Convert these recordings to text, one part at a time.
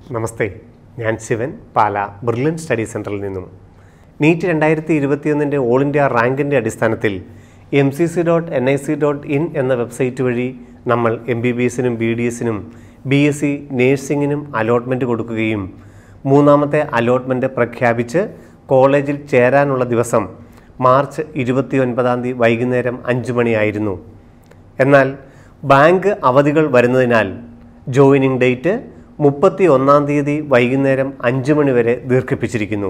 നമസ്തേ ഞാൻ ശിവൻ പാല brilliant study സെൻറ്ററിൽ നിന്നും നീറ്റ് രണ്ടായിരത്തി ഇരുപത്തിയൊന്നിൻ്റെ ഓൾ ഇന്ത്യ റാങ്കിൻ്റെ അടിസ്ഥാനത്തിൽ M C C dot N I C dot in എന്ന വെബ്സൈറ്റ് വഴി നമ്മൾ എം ബി ബി എസിനും ബി ഡി എസിനും ബി എസ് സി നേഴ്സിങ്ങിനും അലോട്ട്മെൻറ്റ് കൊടുക്കുകയും മൂന്നാമത്തെ അലോട്ട്മെൻറ്റ് പ്രഖ്യാപിച്ച് കോളേജിൽ ചേരാനുള്ള ദിവസം മാർച്ച് ഇരുപത്തി ഒൻപതാം തീയതി വൈകുന്നേരം അഞ്ച് മണിയായിരുന്നു എന്നാൽ ബാങ്ക് അവധികൾ വരുന്നതിനാൽ ജോയിനിങ് ഡേറ്റ് മുപ്പത്തി ഒന്നാം തീയതി വൈകുന്നേരം അഞ്ച് മണി വരെ ദീർഘിപ്പിച്ചിരിക്കുന്നു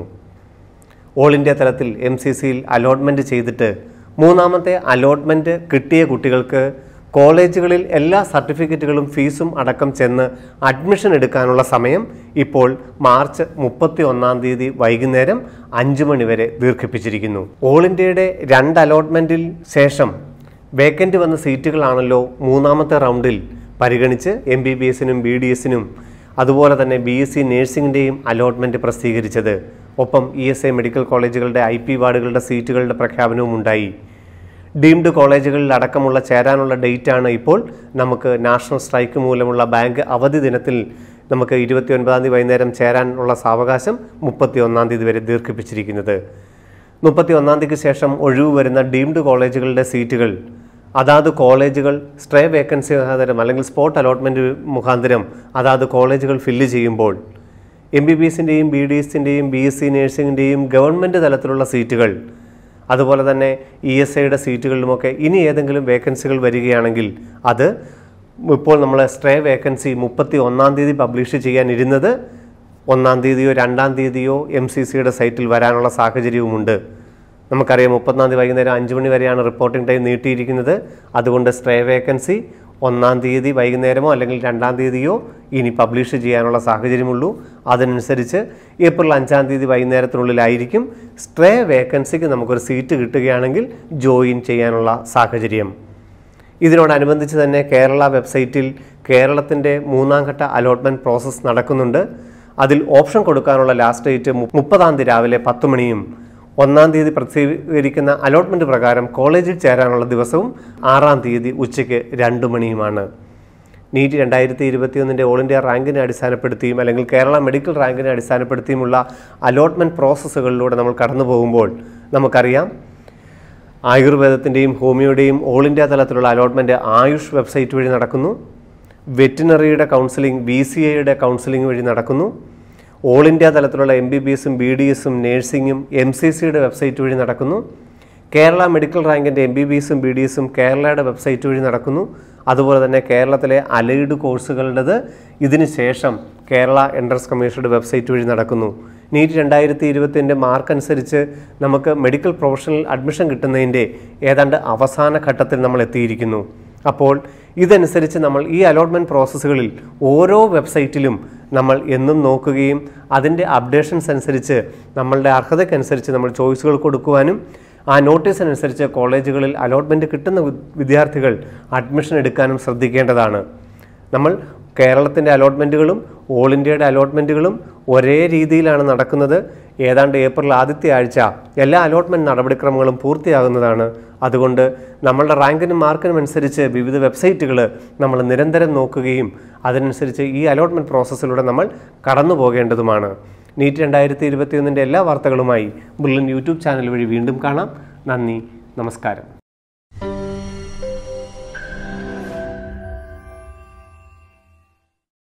ഓൾ ഇന്ത്യ തലത്തിൽ എം സി സിയിൽ അലോട്ട്മെൻറ്റ് ചെയ്തിട്ട് മൂന്നാമത്തെ അലോട്ട്മെൻറ്റ് കിട്ടിയ കുട്ടികൾക്ക് കോളേജുകളിൽ എല്ലാ സർട്ടിഫിക്കറ്റുകളും ഫീസും അടക്കം ചെന്ന് അഡ്മിഷൻ എടുക്കാനുള്ള സമയം ഇപ്പോൾ മാർച്ച് മുപ്പത്തി ഒന്നാം തീയതി വൈകുന്നേരം അഞ്ച് മണി വരെ ദീർഘിപ്പിച്ചിരിക്കുന്നു ഓൾ ഇന്ത്യയുടെ രണ്ട് അലോട്ട്മെൻറ്റിൽ ശേഷം വേക്കൻ്റ് വന്ന സീറ്റുകളാണല്ലോ മൂന്നാമത്തെ റൗണ്ടിൽ പരിഗണിച്ച് എം ബി ബി എസിനും ബി ഡി എസിനും അതുപോലെ തന്നെ ബി എസ് സി നേഴ്സിംഗിൻ്റെയും അലോട്ട്മെൻറ്റ് പ്രസിദ്ധീകരിച്ചത് ഒപ്പം ഇ എസ് ഐ മെഡിക്കൽ കോളേജുകളുടെ ഐ പി വാർഡുകളുടെ സീറ്റുകളുടെ പ്രഖ്യാപനവും ഉണ്ടായി ഡീംഡ് കോളേജുകളിൽ അടക്കമുള്ള ചേരാനുള്ള ഡേറ്റാണ് ഇപ്പോൾ നമുക്ക് നാഷണൽ സ്ട്രൈക്ക് മൂലമുള്ള ബാങ്ക് അവധി ദിനത്തിൽ നമുക്ക് ഇരുപത്തി ഒൻപതാം തീയതി വൈകുന്നേരം ചേരാനുള്ള സാവകാശം മുപ്പത്തി ഒന്നാം തീയതി വരെ ദീർഘിപ്പിച്ചിരിക്കുന്നത് മുപ്പത്തി ഒന്നാം തീയതിക്ക് ശേഷം ഒഴിവ് വരുന്ന ഡീംഡ് കോളേജുകളുടെ സീറ്റുകൾ അതാത് കോളേജുകൾ സ്ട്രേ വേക്കൻസി മുഖാന്തരം അല്ലെങ്കിൽ സ്പോട്ട് അലോട്ട്മെൻറ്റ് മുഖാന്തരം അതാത് കോളേജുകൾ ഫില്ല് ചെയ്യുമ്പോൾ എം ബി ബി എസിൻ്റെയും ബി ഡി എസിൻ്റെയും ബി എസ് സി നേഴ്സിംഗിൻ്റെയും ഗവൺമെൻറ് തലത്തിലുള്ള സീറ്റുകൾ അതുപോലെ തന്നെ ഇ എസ് ഐയുടെ സീറ്റുകളിലുമൊക്കെ ഇനി ഏതെങ്കിലും വേക്കൻസികൾ വരികയാണെങ്കിൽ അത് ഇപ്പോൾ നമ്മൾ സ്ട്രേ വേക്കൻസി മുപ്പത്തി ഒന്നാം തീയതി പബ്ലിഷ് ചെയ്യാനിരുന്നത് ഒന്നാം തീയതിയോ രണ്ടാം തീയതിയോ എം സി സിയുടെ സൈറ്റിൽ വരാനുള്ള സാഹചര്യവുമുണ്ട് നമുക്കറിയാം മുപ്പത്തൊന്നാം തീയതി വൈകുന്നേരം അഞ്ച് മണി വരെയാണ് റിപ്പോർട്ടിംഗ് ടൈം നീട്ടിയിരിക്കുന്നത് അതുകൊണ്ട് സ്ട്രേ വേക്കൻസി ഒന്നാം തീയതി വൈകുന്നേരമോ അല്ലെങ്കിൽ രണ്ടാം തീയതിയോ ഇനി പബ്ലിഷ് ചെയ്യാനുള്ള സാഹചര്യമുള്ളൂ അതിനനുസരിച്ച് ഏപ്രിൽ അഞ്ചാം തീയതി വൈകുന്നേരത്തിനുള്ളിലായിരിക്കും സ്ട്രേ വേക്കൻസിക്ക് നമുക്കൊരു സീറ്റ് കിട്ടുകയാണെങ്കിൽ ജോയിൻ ചെയ്യാനുള്ള സാഹചര്യം ഇതിനോടനുബന്ധിച്ച് തന്നെ കേരള വെബ്സൈറ്റിൽ കേരളത്തിൻ്റെ മൂന്നാം ഘട്ട അലോട്ട്മെൻറ്റ് പ്രോസസ്സ് നടക്കുന്നുണ്ട് അതിൽ ഓപ്ഷൻ കൊടുക്കാനുള്ള ലാസ്റ്റ് ഡേറ്റ് മു- മുപ്പതാം തീയതി രാവിലെ പത്ത് മണിയും ഒന്നാം തീയതി പ്രസിദ്ധീകരിക്കുന്ന അലോട്ട്മെൻറ്റ് പ്രകാരം കോളേജിൽ ചേരാനുള്ള ദിവസവും ആറാം തീയതി ഉച്ചയ്ക്ക് രണ്ട് മണിയുമാണ് നീറ്റ് രണ്ടായിരത്തി ഇരുപത്തിയൊന്നിൻ്റെ ഓൾ ഇന്ത്യ റാങ്കിനെ അടിസ്ഥാനപ്പെടുത്തിയും അല്ലെങ്കിൽ കേരള മെഡിക്കൽ റാങ്കിനെ അടിസ്ഥാനപ്പെടുത്തിയുമുള്ള അലോട്ട്മെൻറ്റ് പ്രോസസ്സുകളിലൂടെ നമ്മൾ കടന്നു പോകുമ്പോൾ നമുക്കറിയാം ആയുർവേദത്തിൻ്റെയും ഹോമിയോയുടെയും ഓൾ ഇന്ത്യ തലത്തിലുള്ള അലോട്ട്മെൻറ്റ് ആയുഷ് വെബ്സൈറ്റ് വഴി നടക്കുന്നു വെറ്റിനറിയുടെ കൗൺസിലിംഗ് ബി സി ഐയുടെ കൗൺസിലിംഗ് വഴി നടക്കുന്നു ഓൾ ഇന്ത്യ തലത്തിലുള്ള എം ബി ബി എസും ബി ഡി എസും നേഴ്സിംഗും എം സി സിയുടെ വെബ്സൈറ്റ് വഴി നടക്കുന്നു കേരള മെഡിക്കൽ റാങ്കിൻ്റെ എം ബി ബി എസും ബി ഡി എസും കേരളയുടെ വെബ്സൈറ്റ് വഴി നടക്കുന്നു അതുപോലെ തന്നെ കേരളത്തിലെ അലൈഡ് കോഴ്സുകളുടേത് ഇതിന് ശേഷം കേരള എൻട്രൻസ് കമ്മീഷനുടെ വെബ്സൈറ്റ് വഴി നടക്കുന്നു നീറ്റ് രണ്ടായിരത്തി ഇരുപത്തിൻ്റെ മാർക്ക് അനുസരിച്ച് നമുക്ക് മെഡിക്കൽ പ്രൊഫഷണൽ അഡ്മിഷൻ കിട്ടുന്നതിൻ്റെ ഏതാണ്ട് അവസാന ഘട്ടത്തിൽ നമ്മൾ എത്തിയിരിക്കുന്നു അപ്പോൾ ഇതനുസരിച്ച് നമ്മൾ ഈ അലോട്ട്മെൻറ്റ് പ്രോസസ്സുകളിൽ ഓരോ വെബ്സൈറ്റിലും നമ്മൾ എന്നും നോക്കുകയും അതിൻ്റെ അപ്ഡേഷൻസ് അനുസരിച്ച് നമ്മളുടെ അർഹതയ്ക്കനുസരിച്ച് നമ്മൾ ചോയ്സുകൾ കൊടുക്കുവാനും ആ നോട്ടീസിനനുസരിച്ച് കോളേജുകളിൽ അലോട്ട്മെൻറ്റ് കിട്ടുന്ന വി- വിദ്യാർത്ഥികൾ അഡ്മിഷൻ എടുക്കാനും ശ്രദ്ധിക്കേണ്ടതാണ് നമ്മൾ കേരളത്തിൻ്റെ അലോട്ട്മെൻറ്റുകളും ഓൾ ഇന്ത്യയുടെ അലോട്ട്മെൻറ്റുകളും ഒരേ രീതിയിലാണ് നടക്കുന്നത് ഏതാണ്ട് ഏപ്രിൽ ആദ്യത്തെ ആഴ്ച എല്ലാ അലോട്ട്മെൻറ്റ് നടപടിക്രമങ്ങളും പൂർത്തിയാകുന്നതാണ് അതുകൊണ്ട് നമ്മളുടെ റാങ്കിനും മാർക്കിനും അനുസരിച്ച് വിവിധ വെബ്സൈറ്റുകൾ നമ്മൾ നിരന്തരം നോക്കുകയും അതിനനുസരിച്ച് ഈ അലോട്ട്മെൻറ്റ് പ്രോസസ്സിലൂടെ നമ്മൾ കടന്നു പോകേണ്ടതുമാണ് നീറ്റ് രണ്ടായിരത്തി ഇരുപത്തിയൊന്നിൻ്റെ എല്ലാ വാർത്തകളുമായി ബുള്ളൻ യൂട്യൂബ് ചാനൽ വഴി വീണ്ടും കാണാം നന്ദി നമസ്കാരം